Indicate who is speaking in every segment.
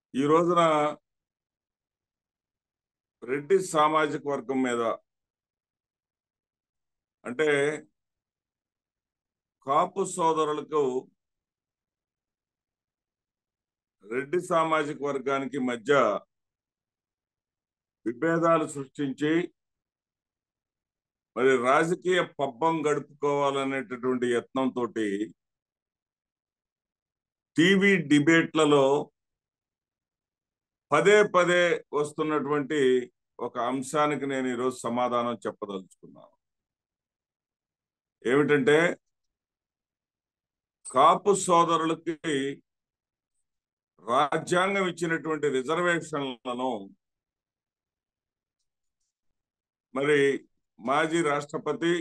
Speaker 1: ఈ రోజున రెడ్డి సామాజిక వర్గం మీద అంటే కాపు సోదరులకు రెడ్డి సామాజిక వర్గానికి మధ్య విభేదాలు సృష్టించి మరి రాజకీయ పబ్బం గడుపుకోవాలనేటటువంటి యత్నంతో టీవీ డిబేట్లలో పదే పదే వస్తున్నటువంటి ఒక అంశానికి నేను ఈరోజు సమాధానం చెప్పదలుచుకున్నాను ఏమిటంటే కాపు సోదరులకి రాజ్యాంగం ఇచ్చినటువంటి రిజర్వేషన్లను మరి మాజీ రాష్ట్రపతి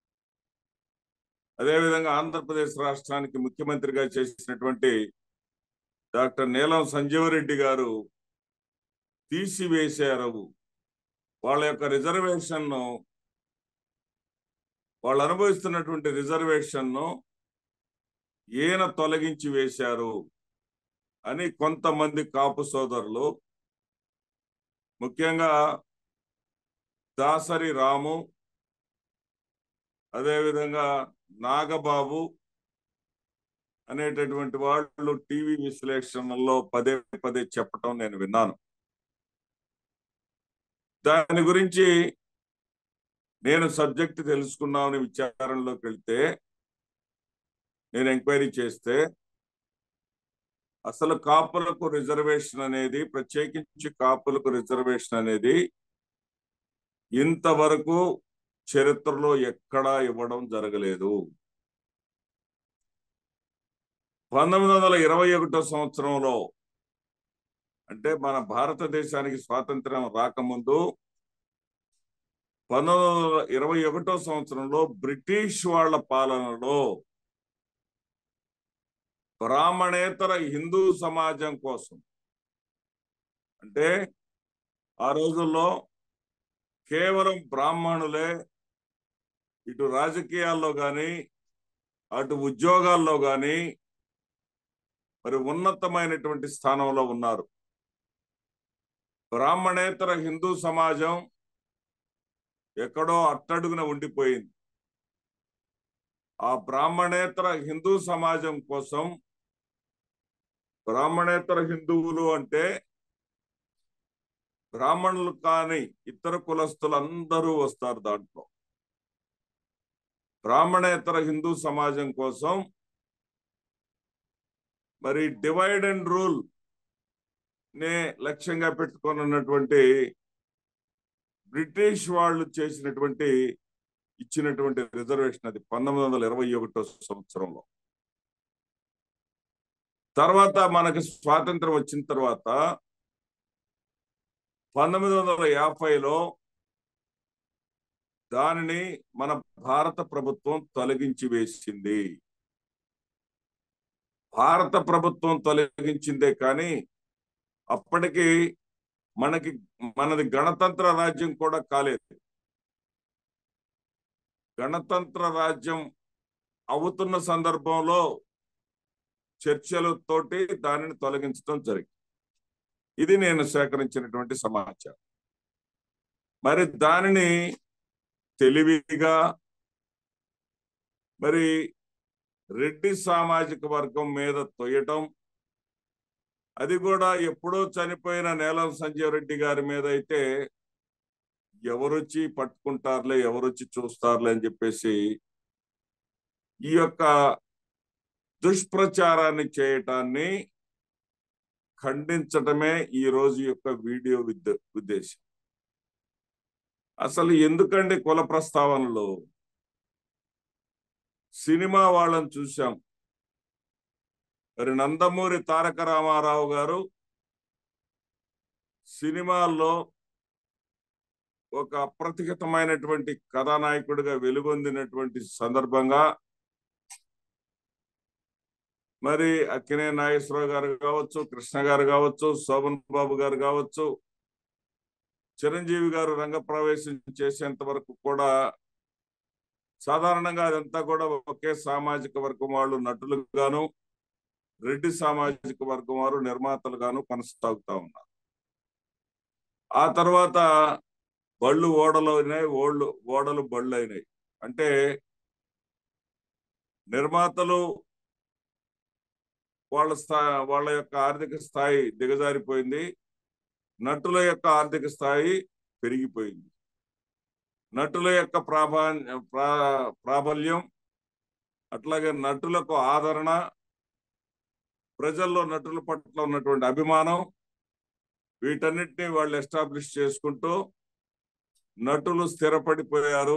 Speaker 1: అదేవిధంగా ఆంధ్రప్రదేశ్ రాష్ట్రానికి ముఖ్యమంత్రిగా చేసినటువంటి డాక్టర్ నీలం సంజీవరెడ్డి గారు తీసివేశారు వాళ్ళ యొక్క రిజర్వేషన్ను వాళ్ళు అనుభవిస్తున్నటువంటి రిజర్వేషన్ను ఈయన తొలగించి వేశారు అని కొంతమంది కాపు సోదరులు ముఖ్యంగా దాసరి రాము అదేవిధంగా నాగబాబు అనేటటువంటి వాళ్ళు టీవీ విశ్లేషణలో పదే పదే చెప్పటం నేను విన్నాను దాని గురించి నేను సబ్జెక్ట్ తెలుసుకున్నామని విచారణలోకి వెళ్తే నేను ఎంక్వైరీ చేస్తే అసలు కాపులకు రిజర్వేషన్ అనేది ప్రత్యేకించి కాపులకు రిజర్వేషన్ అనేది ఇంతవరకు చరిత్రలో ఎక్కడా ఇవ్వడం జరగలేదు పంతొమ్మిది వందల ఇరవై ఒకటో సంవత్సరంలో అంటే మన భారతదేశానికి స్వాతంత్రం రాకముందు పంతొమ్మిది వందల ఇరవై ఒకటో సంవత్సరంలో బ్రిటిష్ వాళ్ళ పాలనలో బ్రాహ్మణేతర హిందూ సమాజం కోసం అంటే ఆ రోజుల్లో కేవలం బ్రాహ్మణులే ఇటు రాజకీయాల్లో కానీ అటు ఉద్యోగాల్లో కానీ మరి ఉన్నతమైనటువంటి స్థానంలో ఉన్నారు బ్రాహ్మణేతర హిందూ సమాజం ఎక్కడో అట్టడుగున ఉండిపోయింది ఆ బ్రాహ్మణేతర హిందూ సమాజం కోసం బ్రాహ్మణేతర హిందువులు అంటే బ్రాహ్మణులు కాని ఇతర కులస్తులు అందరూ వస్తారు దాంట్లో బ్రాహ్మణేతర హిందూ సమాజం కోసం మరి డివైడ్ అండ్ రూల్ నే లక్ష్యంగా పెట్టుకొని ఉన్నటువంటి బ్రిటిష్ వాళ్ళు చేసినటువంటి ఇచ్చినటువంటి రిజర్వేషన్ అది పంతొమ్మిది వందల ఇరవై ఒకటో సంవత్సరంలో తర్వాత మనకి స్వాతంత్రం వచ్చిన తర్వాత పంతొమ్మిది వందల యాభైలో దానిని మన భారత ప్రభుత్వం తొలగించి వేసింది భారత ప్రభుత్వం తొలగించిందే కానీ అప్పటికి మనకి మనది గణతంత్ర రాజ్యం కూడా కాలేదు గణతంత్ర రాజ్యం అవుతున్న సందర్భంలో చర్చలతోటి దానిని తొలగించడం జరిగింది ఇది నేను సేకరించినటువంటి సమాచారం మరి దానిని తెలివిగా మరి రెడ్డి సామాజిక వర్గం మీద తొయ్యటం అది కూడా ఎప్పుడో చనిపోయిన నేలం సంజీవ్ రెడ్డి గారి మీద అయితే ఎవరొచ్చి పట్టుకుంటారులే ఎవరొచ్చి చూస్తారులే అని చెప్పేసి ఈ యొక్క దుష్ప్రచారాన్ని చేయటాన్ని ఖండించటమే ఈ రోజు యొక్క వీడియో విద్ ఉద్దేశం అసలు ఎందుకండి కుల ప్రస్తావనలో సినిమా వాళ్ళని చూశాం మరి నందమూరి తారక రామారావు గారు సినిమాల్లో ఒక అప్రతిహితమైనటువంటి కథానాయకుడిగా వెలుగొందినటువంటి సందర్భంగా మరి అక్కినే నాగేశ్వరరావు గారు కావచ్చు కృష్ణ గారు కావచ్చు శోభన్ బాబు గారు కావచ్చు చిరంజీవి గారు రంగప్రవేశం చేసేంత వరకు కూడా సాధారణంగా అదంతా కూడా ఒకే సామాజిక వర్గం వాళ్ళు నటులుగాను రెడ్డి సామాజిక వర్గం వారు నిర్మాతలుగాను కొనసాగుతా ఉన్నారు ఆ తర్వాత బళ్ళు ఓడలు అయినాయి ఓళ్ళు ఓడలు బళ్ళు అయినాయి అంటే నిర్మాతలు వాళ్ళ స్థా వాళ్ళ యొక్క ఆర్థిక స్థాయి దిగజారిపోయింది నటుల యొక్క ఆర్థిక స్థాయి పెరిగిపోయింది నటుల యొక్క ప్రాభా ప్రా ప్రాబల్యం అట్లాగే నటులకు ఆదరణ ప్రజల్లో నటుల పట్ల ఉన్నటువంటి అభిమానం వీటన్నిటిని వాళ్ళు ఎస్టాబ్లిష్ చేసుకుంటూ నటులు స్థిరపడిపోయారు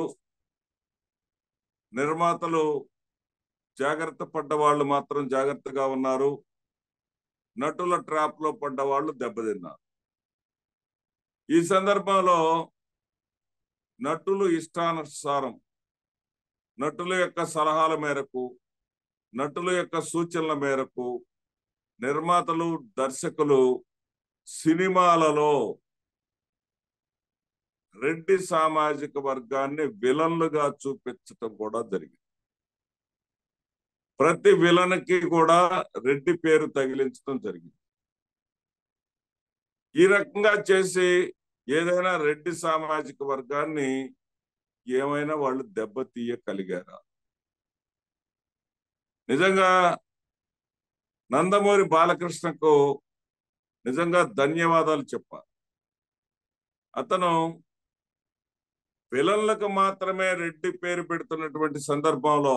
Speaker 1: నిర్మాతలు జాగ్రత్త పడ్డ వాళ్ళు మాత్రం జాగ్రత్తగా ఉన్నారు నటుల ట్రాప్ లో పడ్డ వాళ్ళు దెబ్బతిన్నారు ఈ సందర్భంలో నటులు ఇష్టానుసారం నటుల యొక్క సలహాల మేరకు నటుల యొక్క సూచనల మేరకు నిర్మాతలు దర్శకులు సినిమాలలో రెడ్డి సామాజిక వర్గాన్ని విలన్లుగా చూపించటం కూడా జరిగింది ప్రతి విలన్కి కూడా రెడ్డి పేరు తగిలించడం జరిగింది ఈ రకంగా చేసి ఏదైనా రెడ్డి సామాజిక వర్గాన్ని ఏమైనా వాళ్ళు దెబ్బతీయగలిగారా నిజంగా నందమూరి బాలకృష్ణకు నిజంగా ధన్యవాదాలు చెప్పాలి అతను విలన్లకు మాత్రమే రెడ్డి పేరు పెడుతున్నటువంటి సందర్భంలో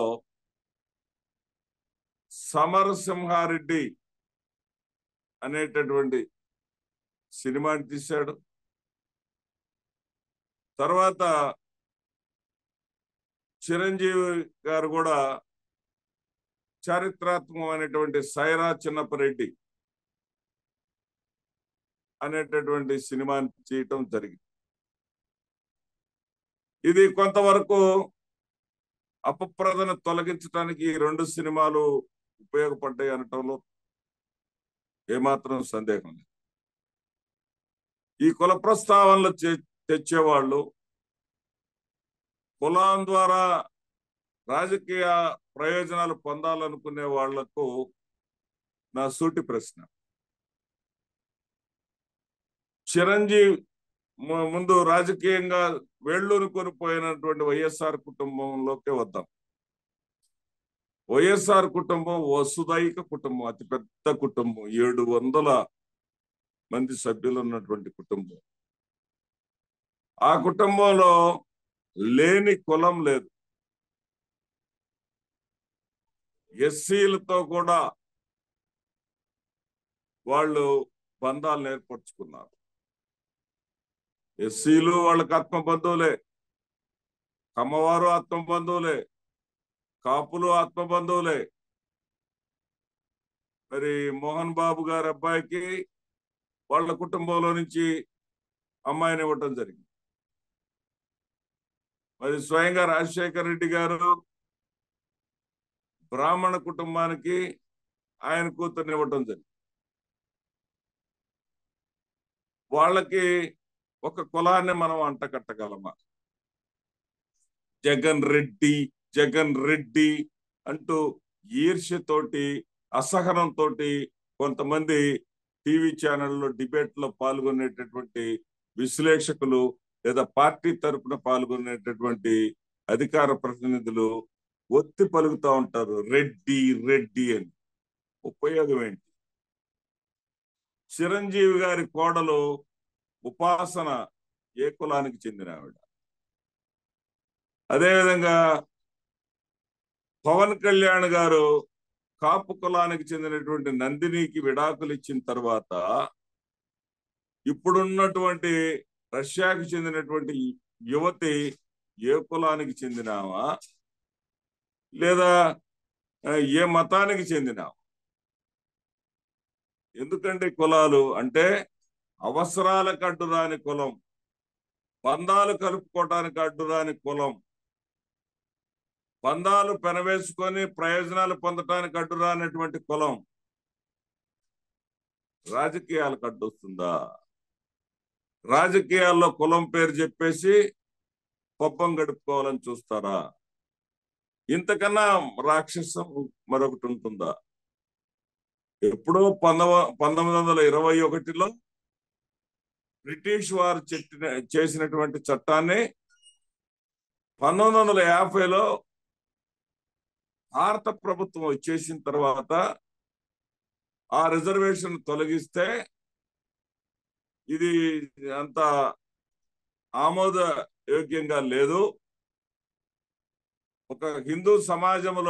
Speaker 1: సమరసింహారెడ్డి అనేటటువంటి సినిమాని తీశాడు తర్వాత చిరంజీవి గారు కూడా చారిత్రాత్మకమైనటువంటి సైరా చిన్నపరెడ్డి అనేటటువంటి సినిమాని చేయటం జరిగింది ఇది కొంతవరకు అపప్రదను తొలగించడానికి ఈ రెండు సినిమాలు ఉపయోగపడ్డాయి అనటంలో ఏమాత్రం సందేహం లేదు ఈ కుల ప్రస్తావనలు తెచ్చేవాళ్ళు కులం ద్వారా రాజకీయ ప్రయోజనాలు పొందాలనుకునే వాళ్లకు నా సూటి ప్రశ్న చిరంజీవి ముందు రాజకీయంగా వేళ్ళూరు కొనిపోయినటువంటి వైఎస్ఆర్ కుటుంబంలోకే వద్దాం వైఎస్ఆర్ కుటుంబం వసుదైక కుటుంబం అతిపెద్ద కుటుంబం ఏడు వందల మంది సభ్యులు ఉన్నటువంటి కుటుంబం ఆ కుటుంబంలో లేని కులం లేదు ఎస్సీలతో కూడా వాళ్ళు బంధాలను ఏర్పరచుకున్నారు ఎస్సీలు వాళ్ళకి ఆత్మ బంధువులే కమ్మవారు ఆత్మ బంధువులే కాపులు ఆత్మ బంధువులే మరి మోహన్ బాబు గారి అబ్బాయికి వాళ్ళ కుటుంబంలో నుంచి అమ్మాయిని ఇవ్వటం జరిగింది మరి స్వయంగా రాజశేఖర రెడ్డి గారు బ్రాహ్మణ కుటుంబానికి ఆయన కూతుర్ని ఇవ్వటం జరిగింది వాళ్ళకి ఒక కులాన్ని మనం అంటకట్టగలమా జగన్ రెడ్డి జగన్ రెడ్డి అంటూ ఈర్ష్యతోటి అసహనంతో కొంతమంది టీవీ ఛానల్లో డిబేట్ లో పాల్గొనేటటువంటి విశ్లేషకులు లేదా పార్టీ తరపున పాల్గొనేటటువంటి అధికార ప్రతినిధులు ఒత్తి పలుకుతా ఉంటారు రెడ్డి రెడ్డి అని ఉపయోగం ఏంటి చిరంజీవి గారి కోడలు ఉపాసన ఏ కులానికి చెందిన ఆవిడ అదేవిధంగా పవన్ కళ్యాణ్ గారు కాపు కులానికి చెందినటువంటి నందినికి విడాకులు ఇచ్చిన తర్వాత ఇప్పుడున్నటువంటి రష్యాకి చెందినటువంటి యువతి ఏ కులానికి చెందినావా లేదా ఏ మతానికి చెందినావా ఎందుకంటే కులాలు అంటే అవసరాలకు అడ్డురాని కులం బంధాలు కలుపుకోవటానికి అడ్డురాని కులం బంధాలు పెనవేసుకొని ప్రయోజనాలు పొందటానికి అడ్డురానటువంటి కులం రాజకీయాలకు అడ్డొస్తుందా రాజకీయాల్లో కులం పేరు చెప్పేసి పబ్బం గడుపుకోవాలని చూస్తారా ఇంతకన్నా రాక్షసం మరొకటి ఉంటుందా ఎప్పుడో పంతొమ్మ పంతొమ్మిది వందల ఇరవై ఒకటిలో బ్రిటిష్ వారు చెట్టిన చేసినటువంటి చట్టాన్ని పంతొమ్మిది వందల యాభైలో భారత ప్రభుత్వం వచ్చేసిన తర్వాత ఆ రిజర్వేషన్ తొలగిస్తే ఇది అంత ఆమోద యోగ్యంగా లేదు ఒక హిందూ సమాజంలో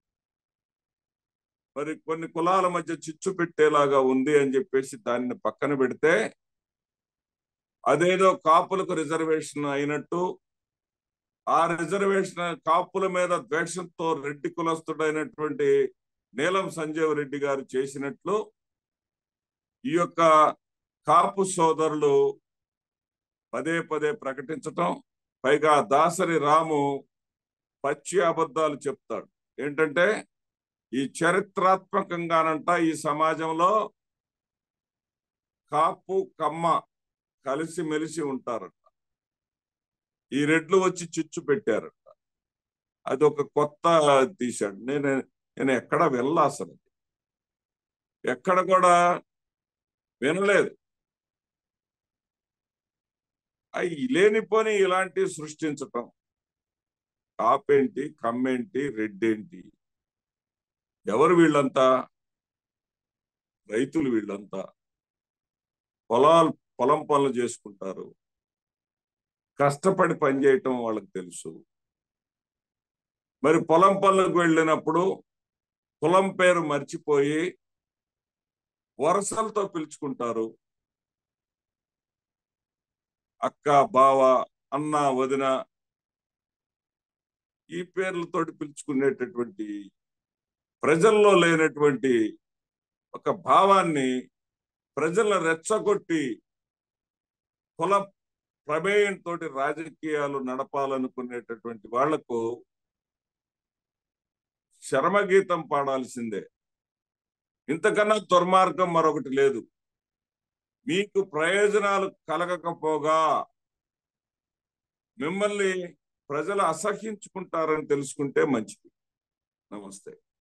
Speaker 1: మరి కొన్ని కులాల మధ్య చిచ్చు పెట్టేలాగా ఉంది అని చెప్పేసి దాన్ని పక్కన పెడితే అదేదో కాపులకు రిజర్వేషన్ అయినట్టు ఆ రిజర్వేషన్ కాపుల మీద ద్వేషంతో రెడ్డి కులస్తుడైనటువంటి నీలం సంజీవ్ రెడ్డి గారు చేసినట్లు ఈ యొక్క కాపు సోదరులు పదే పదే ప్రకటించటం పైగా దాసరి రాము పచ్చి అబద్ధాలు చెప్తాడు ఏంటంటే ఈ చరిత్రాత్మకంగానంట ఈ సమాజంలో కాపు కమ్మ కలిసి మెలిసి ఉంటారంట ఈ రెడ్లు వచ్చి చిచ్చు పెట్టారంట అది ఒక కొత్త తీశాడు నేను నేను ఎక్కడ వెళ్ళా అసలు ఎక్కడ కూడా వినలేదు అవి లేనిపోని ఇలాంటివి సృష్టించటం కాపేంటి కమ్మేంటి రెడ్డేంటి ఎవరు వీళ్ళంతా రైతులు వీళ్ళంతా పొలాలు పొలం పనులు చేసుకుంటారు కష్టపడి పనిచేయటం వాళ్ళకి తెలుసు మరి పొలం పనులకు వెళ్ళినప్పుడు కులం పేరు మర్చిపోయి వరసలతో పిలుచుకుంటారు అక్క బావ అన్న వదిన ఈ పేర్లతోటి పిలుచుకునేటటువంటి ప్రజల్లో లేనటువంటి ఒక భావాన్ని ప్రజల రెచ్చగొట్టి కుల ప్రమేయంతో రాజకీయాలు నడపాలనుకునేటటువంటి వాళ్లకు శరమగీతం పాడాల్సిందే ఇంతకన్నా దుర్మార్గం మరొకటి లేదు మీకు ప్రయోజనాలు కలగకపోగా మిమ్మల్ని ప్రజలు అసహ్యించుకుంటారని తెలుసుకుంటే మంచిది నమస్తే